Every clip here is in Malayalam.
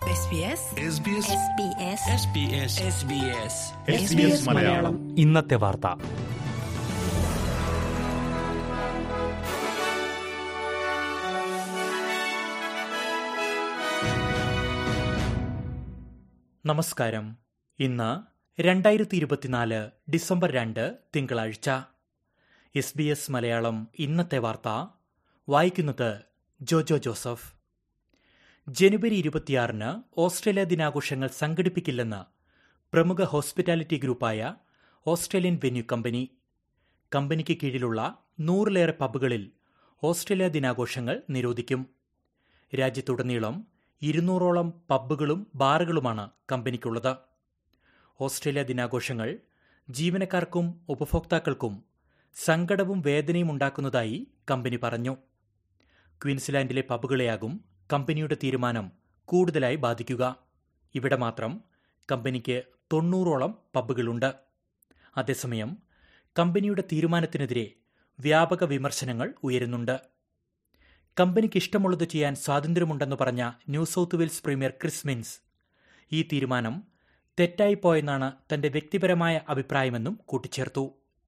SBS SBS മലയാളം ഇന്നത്തെ വാർത്ത നമസ്കാരം ഇന്ന് രണ്ടായിരത്തി ഇരുപത്തിനാല് ഡിസംബർ രണ്ട് തിങ്കളാഴ്ച എസ് ബി എസ് മലയാളം ഇന്നത്തെ വാർത്ത വായിക്കുന്നത് ജോജോ ജോസഫ് ജനുവരി ഇരുപത്തിയാറിന് ഓസ്ട്രേലിയ ദിനാഘോഷങ്ങൾ സംഘടിപ്പിക്കില്ലെന്ന് പ്രമുഖ ഹോസ്പിറ്റാലിറ്റി ഗ്രൂപ്പായ ഓസ്ട്രേലിയൻ വെന്യൂ കമ്പനി കമ്പനിക്ക് കീഴിലുള്ള നൂറിലേറെ പബ്ബുകളിൽ ഓസ്ട്രേലിയ ദിനാഘോഷങ്ങൾ നിരോധിക്കും രാജ്യത്തുടനീളം ഇരുന്നൂറോളം പബ്ബുകളും ബാറുകളുമാണ് കമ്പനിക്കുള്ളത് ഓസ്ട്രേലിയ ദിനാഘോഷങ്ങൾ ജീവനക്കാർക്കും ഉപഭോക്താക്കൾക്കും സങ്കടവും വേദനയും ഉണ്ടാക്കുന്നതായി കമ്പനി പറഞ്ഞു ക്വീൻസ്ലാൻഡിലെ പബ്ബുകളെയാകും കമ്പനിയുടെ തീരുമാനം കൂടുതലായി ബാധിക്കുക ഇവിടെ മാത്രം കമ്പനിക്ക് തൊണ്ണൂറോളം പബ്ബുകളുണ്ട് അതേസമയം കമ്പനിയുടെ തീരുമാനത്തിനെതിരെ വ്യാപക വിമർശനങ്ങൾ ഉയരുന്നുണ്ട് കമ്പനിക്ക് ഇഷ്ടമുള്ളത് ചെയ്യാൻ സ്വാതന്ത്ര്യമുണ്ടെന്ന് പറഞ്ഞ New South Wales premier Chris Minns ഈ തീരുമാനം തെറ്റായിപ്പോയെന്നാണ് തന്റെ വ്യക്തിപരമായ അഭിപ്രായമെന്നും കൂട്ടിച്ചേർത്തു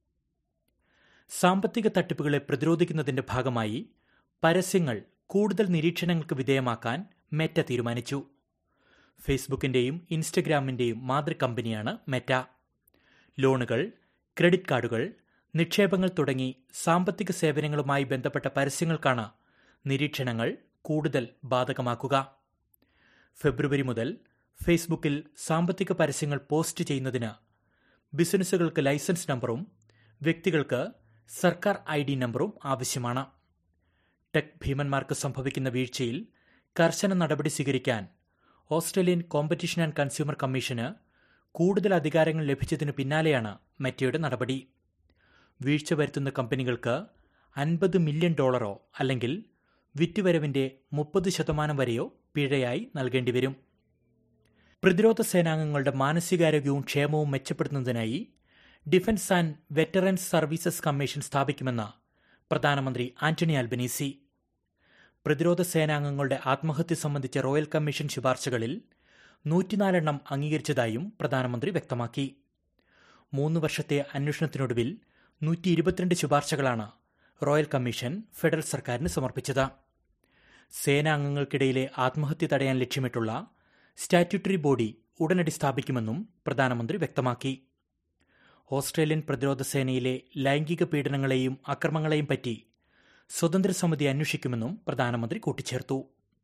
സാമ്പത്തിക തട്ടിപ്പുകളെ പ്രതിരോധിക്കുന്നതിന്റെ ഭാഗമായി പരസ്യങ്ങൾ കൂടുതൽ നിരീക്ഷണങ്ങൾക്ക് വിധേയമാക്കാൻ മെറ്റ തീരുമാനിച്ചു ഫേസ്ബുക്കിന്റെയും ഇൻസ്റ്റഗ്രാമിന്റെയും മാതൃകമ്പനിയാണ് മെറ്റ ലോണുകൾ ക്രെഡിറ്റ് കാർഡുകൾ നിക്ഷേപങ്ങൾ തുടങ്ങി സാമ്പത്തിക സേവനങ്ങളുമായി ബന്ധപ്പെട്ട പരസ്യങ്ങൾക്കാണ് നിരീക്ഷണങ്ങൾ കൂടുതൽ ബാധകമാക്കുക ഫെബ്രുവരി മുതൽ ഫേസ്ബുക്കിൽ സാമ്പത്തിക പരസ്യങ്ങൾ പോസ്റ്റ് ചെയ്യുന്നതിന് ബിസിനസ്സുകൾക്ക് ലൈസൻസ് നമ്പറും വ്യക്തികൾക്ക് സർക്കാർ ഐ ഡി നമ്പറും ആവശ്യമാണ് ടെക് ഭീമന്മാർക്ക് സംഭവിക്കുന്ന വീഴ്ചയിൽ കർശന നടപടി സ്വീകരിക്കാൻ ഓസ്ട്രേലിയൻ കോമ്പറ്റീഷൻ ആൻഡ് കൺസ്യൂമർ കമ്മീഷന് കൂടുതൽ അധികാരങ്ങൾ ലഭിച്ചതിനു പിന്നാലെയാണ് മെറ്റയുടെ നടപടി വീഴ്ച വരുത്തുന്ന കമ്പനികൾക്ക് അൻപത് മില്യൺ ഡോളറോ അല്ലെങ്കിൽ വിറ്റുവരവിന്റെ മുപ്പത് ശതമാനം വരെയോ പിഴയായി നൽകേണ്ടി വരും പ്രതിരോധ സേനാംഗങ്ങളുടെ മാനസികാരോഗ്യവും ക്ഷേമവും മെച്ചപ്പെടുത്തുന്നതിനായി defence and veterans services commission സ്ഥാപിക്കുമെന്ന് പ്രധാനമന്ത്രി ആന്റണി ആൽബനീസി പ്രതിരോധ സേനാംഗങ്ങളുടെ ആത്മഹത്യ സംബന്ധിച്ച റോയൽ കമ്മീഷൻ ശുപാർശകളിൽ നൂറ്റിനാലെണ്ണം അംഗീകരിച്ചതായും പ്രധാനമന്ത്രി വ്യക്തമാക്കി മൂന്ന് വർഷത്തെ അന്വേഷണത്തിനൊടുവിൽ നൂറ്റി ഇരുപത്തിരണ്ട് ശുപാർശകളാണ് റോയൽ കമ്മീഷൻ ഫെഡറൽ സർക്കാരിന് സമർപ്പിച്ചത് സേനാംഗങ്ങൾക്കിടയിലെ ആത്മഹത്യ തടയാൻ ലക്ഷ്യമിട്ടുള്ള സ്റ്റാറ്റ്യൂട്ടറി ബോഡി ഉടനടി സ്ഥാപിക്കുമെന്നും പ്രധാനമന്ത്രി വ്യക്തമാക്കി ഓസ്ട്രേലിയൻ പ്രതിരോധ സേനയിലെ ലൈംഗിക പീഡനങ്ങളെയും അക്രമങ്ങളെയും പറ്റി സ്വതന്ത്ര സമിതി അന്വേഷിക്കുമെന്നും പ്രധാനമന്ത്രി കൂട്ടിച്ചേർത്തു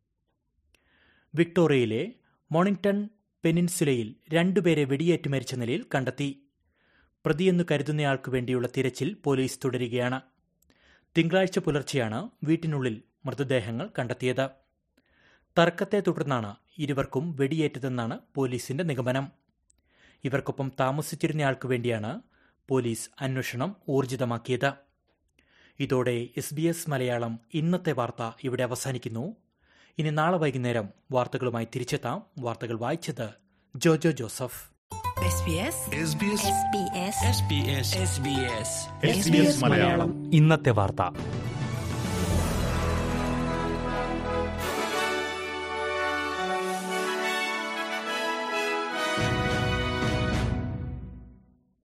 വിക്ടോറിയയിലെ മോണിംഗ്ടൺ പെനിൻസുലയിൽ രണ്ടുപേരെ വെടിയേറ്റ് മരിച്ച നിലയിൽ കണ്ടെത്തി പ്രതിയെന്നു കരുതുന്നയാൾക്ക് വേണ്ടിയുള്ള തിരച്ചിൽ പോലീസ് തുടരുകയാണ് തിങ്കളാഴ്ച പുലർച്ചെയാണ് വീട്ടിനുള്ളിൽ മൃതദേഹങ്ങൾ കണ്ടെത്തിയത് തർക്കത്തെ തുടർന്നാണ് ഇരുവർക്കും വെടിയേറ്റതെന്നാണ് പോലീസിന്റെ നിഗമനം ഇവർക്കൊപ്പം താമസിച്ചിരുന്നയാൾക്ക് വേണ്ടിയാണ് പോലീസ് അന്വേഷണം ഊർജിതമാക്കിയത് ഇതോടെ എസ് ബി എസ് മലയാളം ഇന്നത്തെ വാർത്ത ഇവിടെ അവസാനിക്കുന്നു ഇനി നാളെ വൈകുന്നേരം വാർത്തകളുമായി തിരിച്ചെത്താം വാർത്തകൾ വായിച്ചത് ജോജോ ജോസഫ് SBS മലയാളം ഇന്നത്തെ വാർത്ത